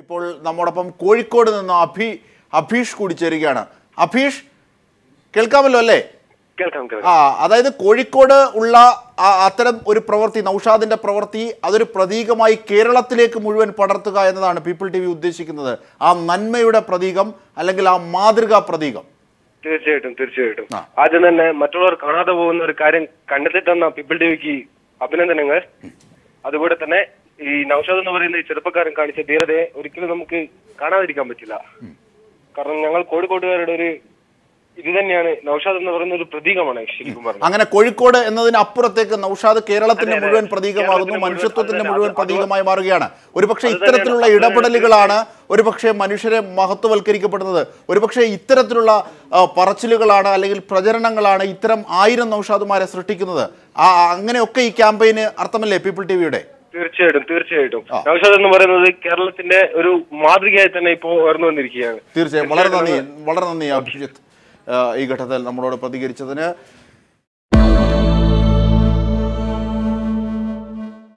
ഇപ്പോൾ നമ്മോടൊപ്പം കോഴിക്കോട് നിന്ന് അഭി അഭീഷ് കൂടി ചേരുകയാണ് അഭീഷ് കേൾക്കാമല്ലോ അല്ലേ കേൾക്കാം കേൾക്കാം ആ അതായത് കോഴിക്കോട് ഉള്ള ആ- അത്തരം ഒരു പ്രവൃത്തി നൌഷാദിന്റെ പ്രവൃത്തി അതൊരു പ്രതീകമായി കേരളത്തിലേക്ക് മുഴുവൻ പടർത്തുക എന്നതാണ് പീപ്പിൾ ടി വി ഉദ്ദേശിക്കുന്നത് ആ നന്മയുടെ പ്രതീകം അല്ലെങ്കിൽ ആ മാതൃകാ പ്രതീകം തീർച്ചയായിട്ടും തീർച്ചയായിട്ടും ആ. ആദ്യം തന്നെ മറ്റുള്ളവർ കാണാതെ പോകുന്ന ഒരു കാര്യം കണ്ടെത്തി തന്ന പീപ്പിൾ ടിവിക്ക് അഭിനന്ദനങ്ങൾ അതുകൂടെ തന്നെ ഈ നൌഷാദ് എന്ന് പറയുന്ന ഈ ചെറുപ്പക്കാരൻ കാണിച്ച ധീരതയെ ഒരിക്കലും നമുക്ക് കാണാതിരിക്കാൻ പറ്റില്ല കാരണം ഞങ്ങൾ കോഴിക്കോട്ടുകാരുടെ ഒരു ഇത് തന്നെയാണ് നൌഷാദ് എന്ന് പറയുന്ന ഒരു പ്രതീകമാണ് ശരിക്കും പറഞ്ഞാൽ അങ്ങനെ കോഴിക്കോട് എന്നതിന് അപ്പുറത്തേക്ക് നൌഷാദ് കേരളത്തിന്റെ അതെ, അതെ. മുഴുവൻ പ്രതീകമാകുന്നു കേരളത്തിന്റെ മുഴുവൻ- മനുഷ്യത്വത്തിന്റെ അതെ, മുഴുവൻ അത് പ്രതീകമായി മാറുകയാണ് ഒരുപക്ഷെ അത് ഇത്തരത്തിലുള്ള തന്നെയാണ്. ഇടപെടലുകളാണ് ഒരുപക്ഷെ മനുഷ്യരെ മഹത്വവൽക്കരിക്കപ്പെടുന്നത് ഒരുപക്ഷെ ഇത്തരത്തിലുള്ള ആ, പറച്ചിലുകളാണ് അല്ലെങ്കിൽ പ്രചരണങ്ങളാണ് ഇത്തരം ആയിരം നൌഷാദുമാരെ സൃഷ്ടിക്കുന്നത് ആ അങ്ങനെയൊക്കെ ഈ ക്യാമ്പയിന് അർത്ഥമല്ലേ പീപ്പിൾ ടി വിയുടെ തീർച്ചയായിട്ടും തീർച്ചയായിട്ടും ആ. നൌഷാദ് എന്ന് പറയുന്നത് കേരളത്തിന്റെ ഒരു മാതൃകയായി തന്നെ ഇപ്പോ ഉയർന്നു വന്നിരിക്കുകയാണ് തീർച്ചയായും വളരെ നന്ദി വളരെ നന്ദി അഭിജിത്ത് ആ, ഈ ഘട്ടത്തിൽ നമ്മളോട് പ്രതികരിച്ചതിന്